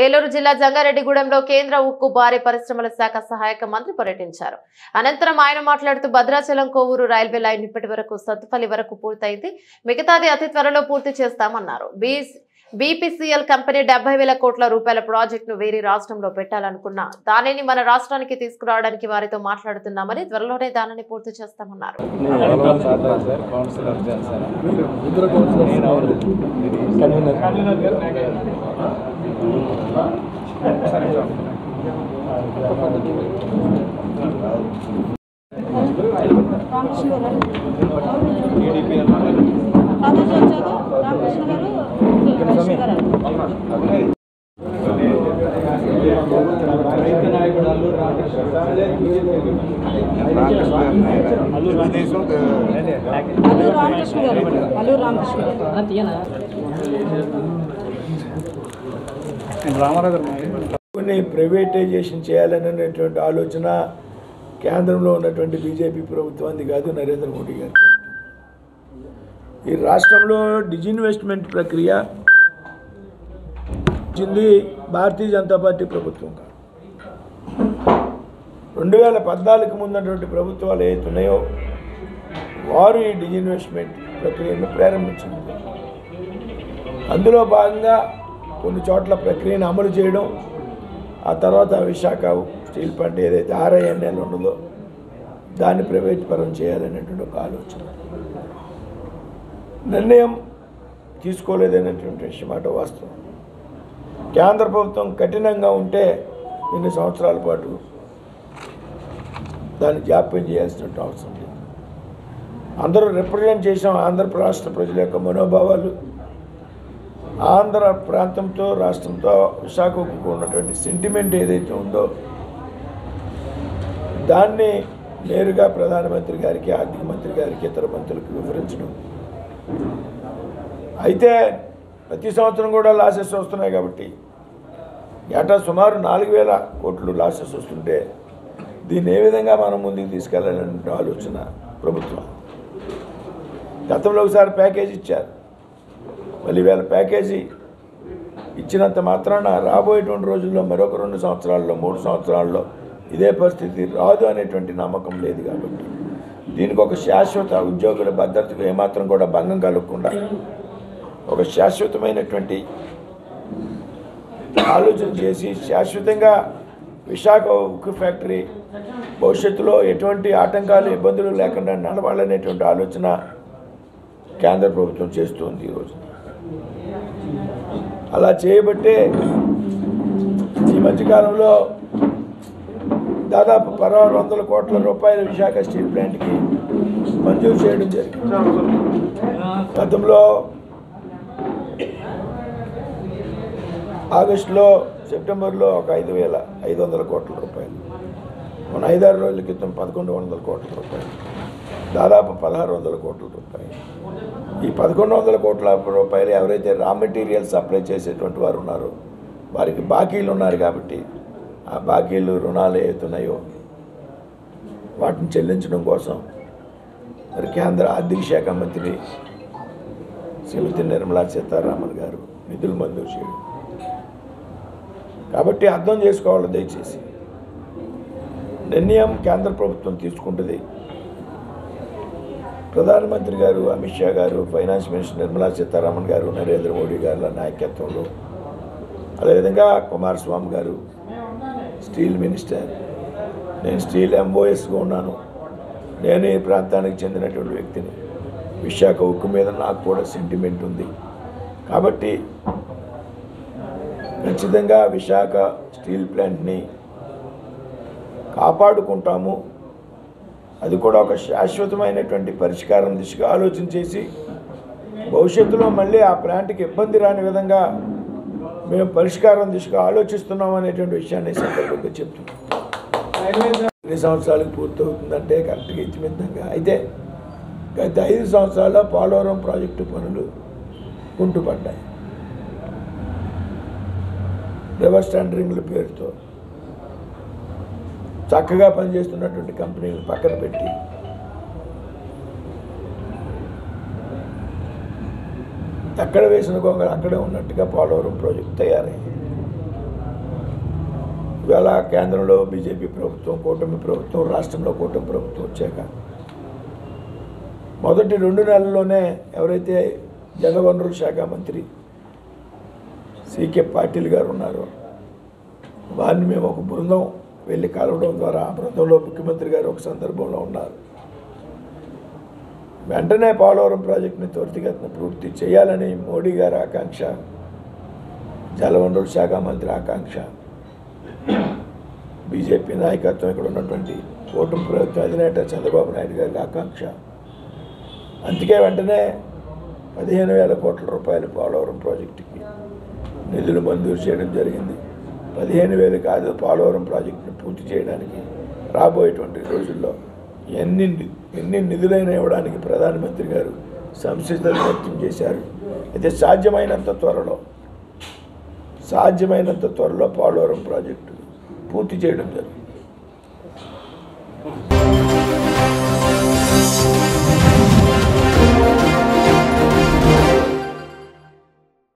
ఏలూరు జిల్లా జంగారెడ్డిగూడెంలో కేంద్ర ఉక్కు భారీ పరిశ్రమల శాఖ సహాయక మంత్రి పర్యటించారు అనంతరం ఆయన మాట్లాడుతూ భద్రాచలం కోవూరు రైల్వే లైన్ ఇప్పటి వరకు సత్తుపల్లి వరకు పూర్తయింది మిగతాది అతి త్వరలో పూర్తి చేస్తామన్నారు బీస్ బీపీసీఎల్ కంపెనీ డెబ్బై వేల కోట్ల రూపాయల ప్రాజెక్టును వేరే రాష్ట్రంలో పెట్టాలనుకున్నా దానిని మన రాష్ట్రానికి తీసుకురావడానికి వారితో మాట్లాడుతున్నామని త్వరలోనే దానిని పూర్తి చేస్తామన్నారు కౌన్సిలర్ చేస్తారా ఇద్దరు కౌన్సిలర్స్ నేను ఎవరు? రామకృష్ణ గారు టీడీపీ అన్నారు. కాలేజీ వచ్చాక రామకృష్ణ గారు రమేష్ గారు రైతు నాయకుడు అల్లూరు రామకృష్ణ అల్లూరు రామకృష్ణ గారు అల్లూరు రామకృష్ణ గారు కొన్ని ప్రైవేటైజేషన్ చేయాలనేటువంటి ఆలోచన కేంద్రంలో ఉన్నటువంటి బీజేపీ ప్రభుత్వానికి కాదు నరేంద్ర మోడీ గారు ఈ రాష్ట్రంలో డిజిన్వెస్ట్మెంట్ ప్రక్రియ వచ్చింది భారతీయ జనతా పార్టీ ప్రభుత్వం కాదు రెండు వేల పద్నాలుగు ముందున్నటువంటి ప్రభుత్వాలు ఏవైతే ఉన్నాయో వారు ఈ డిజిన్వెస్ట్మెంట్ ప్రక్రియను ప్రారంభించింది అందులో భాగంగా కొన్ని చోట్ల ప్రక్రియను అమలు చేయడం ఆ తర్వాత విశాఖ స్టీల్ ప్లాంట్ ఏదైతే ఆర్ఐఎన్ఎల్ ఉన్నదో దాన్ని ప్రైవేట్ పరం చేయాలనేటువంటి ఒక ఆలోచన నిర్ణయం తీసుకోలేదనేటువంటి విషయం మాట వాస్తవం కేంద్ర ప్రభుత్వం కఠినంగా ఉంటే ఇన్ని సంవత్సరాల పాటు దాన్ని జాప్యం చేయాల్సిన అవసరం లేదు అందరూ రిప్రజెంట్ చేసాం ఆంధ్ర రాష్ట్ర ప్రజల యొక్క మనోభావాలు ఆంధ్ర ప్రాంతంతో రాష్ట్రంతో విశాఖకు ఉన్నటువంటి సెంటిమెంట్ ఏదైతే ఉందో దాన్ని నేరుగా ప్రధానమంత్రి గారికి ఆర్థిక మంత్రి గారికి ఇతర మంత్రులకు వివరించడం అయితే ప్రతి సంవత్సరం కూడా లాసెస్ వస్తున్నాయి కాబట్టి ఏటా సుమారు నాలుగు వేల కోట్లు లాసెస్ వస్తుంటే దీన్ని ఏ విధంగా మనం ముందుకు తీసుకెళ్లాలనే ఆలోచన ప్రభుత్వం గతంలో ఒకసారి ప్యాకేజ్ ఇచ్చారు మళ్ళీ వేల ప్యాకేజీ ఇచ్చినంత మాత్రాన రాబోయేటువంటి రోజుల్లో మరొక రెండు సంవత్సరాల్లో మూడు సంవత్సరాల్లో ఇదే పరిస్థితి రాదు అనేటువంటి నమ్మకం లేదు కాబట్టి దీనికి ఒక శాశ్వత ఉద్యోగుల భద్రతకు ఏమాత్రం కూడా భంగం కలగకుండా ఒక శాశ్వతమైనటువంటి ఆలోచన చేసి శాశ్వతంగా విశాఖ ఉక్కు ఫ్యాక్టరీ భవిష్యత్తులో ఎటువంటి ఆటంకాలు ఇబ్బందులు లేకుండా నడవాలనేటువంటి ఆలోచన కేంద్ర ప్రభుత్వం చేస్తుంది ఈరోజు అలా చేయబట్టే ఈ మధ్యకాలంలో దాదాపు పదహారు వందల కోట్ల రూపాయల విశాఖ స్టీల్ ప్లాంట్కి మంజూరు చేయడం జరిగింది గతంలో ఆగస్టులో సెప్టెంబర్లో ఒక ఐదు వేల ఐదు వందల కోట్ల రూపాయలు మన ఐదారు రోజుల క్రితం పదకొండు వందల కోట్ల రూపాయలు దాదాపు పదహారు వందల కోట్ల రూపాయలు ఈ పదకొండు వందల కోట్ల రూపాయలు ఎవరైతే రా మెటీరియల్ సప్లై చేసేటువంటి వారు ఉన్నారో వారికి బాకీలు ఉన్నారు కాబట్టి ఆ బాకీలు రుణాలు ఏవైతున్నాయో వాటిని చెల్లించడం కోసం మరి కేంద్ర ఆర్థిక శాఖ మంత్రి శ్రీమతి నిర్మలా సీతారామన్ గారు నిధులు మంజూరు చేయడం కాబట్టి అర్థం చేసుకోవాలి దయచేసి నిర్ణయం కేంద్ర ప్రభుత్వం తీసుకుంటుంది ప్రధానమంత్రి గారు అమిత్ షా గారు ఫైనాన్స్ మినిస్టర్ నిర్మలా సీతారామన్ గారు నరేంద్ర మోడీ గారుల నాయకత్వంలో అదేవిధంగా కుమారస్వామి గారు స్టీల్ మినిస్టర్ నేను స్టీల్ ఎంఓఎస్గా ఉన్నాను నేను ఈ ప్రాంతానికి చెందినటువంటి వ్యక్తిని విశాఖ ఉక్కు మీద నాకు కూడా సెంటిమెంట్ ఉంది కాబట్టి ఖచ్చితంగా విశాఖ స్టీల్ ప్లాంట్ని కాపాడుకుంటాము అది కూడా ఒక శాశ్వతమైనటువంటి పరిష్కారం దిశగా ఆలోచన చేసి భవిష్యత్తులో మళ్ళీ ఆ ప్లాంట్కి ఇబ్బంది రాని విధంగా మేము పరిష్కారం దిశగా ఆలోచిస్తున్నాం అనేటువంటి విషయాన్ని ఈ సందర్భంగా చెప్తున్నాం ఎన్ని సంవత్సరాలకు పూర్తవుతుందంటే కరెక్ట్గా ఇచ్చిమిద్దంగా అయితే గత ఐదు సంవత్సరాల్లో పోలవరం ప్రాజెక్టు పనులు కుంటుపడ్డాయి రివర్స్ టెండరింగ్ల పేరుతో చక్కగా పనిచేస్తున్నటువంటి కంపెనీలు పక్కన పెట్టి ఎక్కడ వేసిన గొంగళ అక్కడే ఉన్నట్టుగా పోలవరం ప్రాజెక్ట్ తయారైంది ఇవాళ కేంద్రంలో బీజేపీ ప్రభుత్వం కూటమి ప్రభుత్వం రాష్ట్రంలో కూటమి ప్రభుత్వం వచ్చాక మొదటి రెండు నెలల్లోనే ఎవరైతే జలవనరుల శాఖ మంత్రి సీకే పాటిల్ గారు ఉన్నారో వారిని మేము ఒక బృందం వెళ్ళి కలవడం ద్వారా ఆ బృందంలో ముఖ్యమంత్రి గారు ఒక సందర్భంలో ఉన్నారు వెంటనే పోలవరం ప్రాజెక్టుని త్వరితగతిన పూర్తి చేయాలని మోడీ గారి ఆకాంక్ష జలవనరుల శాఖ మంత్రి ఆకాంక్ష బీజేపీ నాయకత్వం ఇక్కడ ఉన్నటువంటి కూటమి ప్రభుత్వ అధినేత చంద్రబాబు నాయుడు గారి ఆకాంక్ష అందుకే వెంటనే పదిహేను వేల కోట్ల రూపాయల పోలవరం ప్రాజెక్టుకి నిధులు మంజూరు చేయడం జరిగింది పదిహేను వేలు కాదు పోలవరం ప్రాజెక్టును పూర్తి చేయడానికి రాబోయేటువంటి రోజుల్లో ఎన్ని ఎన్ని నిధులైనా ఇవ్వడానికి ప్రధానమంత్రి గారు సంసిద్ధత వ్యక్తం చేశారు అయితే సాధ్యమైనంత త్వరలో సాధ్యమైనంత త్వరలో పోలవరం ప్రాజెక్టు పూర్తి చేయడం జరుగుతుంది